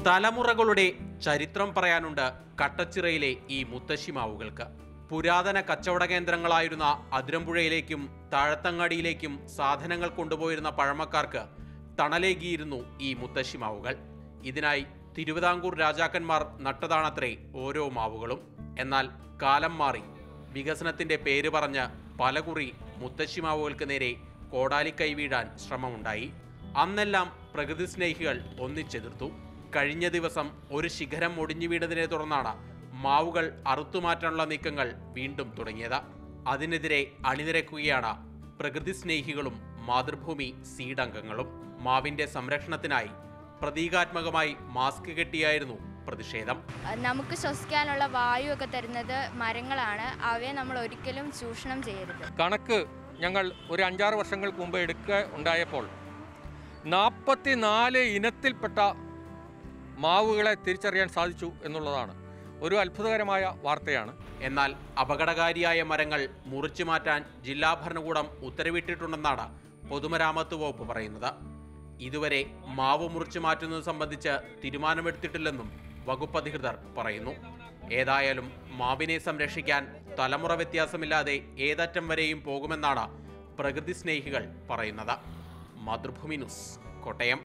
തലമുറകളുടെ ചരിത്രം പറയാനുണ്ട് കട്ടച്ചിറയിലെ ഈ മുത്തശ്ശിമാവുകൾക്ക് പുരാതന കച്ചവട കേന്ദ്രങ്ങളായിരുന്ന അതിരമ്പുഴയിലേക്കും താഴത്തങ്ങാടിയിലേക്കും സാധനങ്ങൾ കൊണ്ടുപോയിരുന്ന പഴമക്കാർക്ക് തണലേകിയിരുന്നു ഈ മുത്തശ്ശിമാവുകൾ ഇതിനായി തിരുവിതാംകൂർ രാജാക്കന്മാർ നട്ടതാണത്രേ ഓരോ മാവുകളും എന്നാൽ കാലം മാറി വികസനത്തിന്റെ പേര് പറഞ്ഞ് പലകുറി മുത്തശ്ശിമാവുകൾക്ക് നേരെ കോടാലിക്കൈ വീഴാൻ ശ്രമമുണ്ടായി അന്നെല്ലാം പ്രകൃതി സ്നേഹികൾ ഒന്നിച്ചെതിർത്തു കഴിഞ്ഞ ദിവസം ഒരു ശിഖരം ഒടിഞ്ഞു വീണതിനെ തുടർന്നാണ് മാവുകൾ അറുത്തുമാറ്റാനുള്ള നീക്കങ്ങൾ വീണ്ടും തുടങ്ങിയത് അതിനെതിരെ അണിനിരക്കുകയാണ് പ്രകൃതി സ്നേഹികളും മാതൃഭൂമി സീഡംഗങ്ങളും മാവിന്റെ സംരക്ഷണത്തിനായി പ്രതീകാത്മകമായി മാസ്ക് കെട്ടിയായിരുന്നു പ്രതിഷേധം നമുക്ക് ശ്വസിക്കാനുള്ള വായുവൊക്കെ തരുന്നത് മരങ്ങളാണ് അവയെ നമ്മൾ ഒരിക്കലും ചൂഷണം ചെയ്യരുത് കണക്ക് ഞങ്ങൾ ഒരു അഞ്ചാറ് വർഷങ്ങൾക്ക് മുമ്പ് എടുക്കുക ഉണ്ടായപ്പോൾ നാൽപ്പത്തി നാല് ഇനത്തിൽപ്പെട്ട മാവുകളെ തിരിച്ചറിയാൻ സാധിച്ചു എന്നുള്ളതാണ് ഒരു അത്ഭുതകരമായ വാർത്തയാണ് എന്നാൽ അപകടകാരിയായ മരങ്ങൾ മുറിച്ചു മാറ്റാൻ ജില്ലാ ഭരണകൂടം ഉത്തരവിട്ടിട്ടുണ്ടെന്നാണ് പൊതുമരാമത്ത് വകുപ്പ് പറയുന്നത് ഇതുവരെ മാവ് മുറിച്ചു മാറ്റുന്നത് സംബന്ധിച്ച് തീരുമാനമെടുത്തിട്ടില്ലെന്നും വകുപ്പ് അധികൃതർ പറയുന്നു ഏതായാലും മാവിനെ സംരക്ഷിക്കാൻ തലമുറ വ്യത്യാസമില്ലാതെ ഏതറ്റം വരെയും പോകുമെന്നാണ് പ്രകൃതി സ്നേഹികൾ പറയുന്നത് മാതൃഭൂമി ന്യൂസ് കോട്ടയം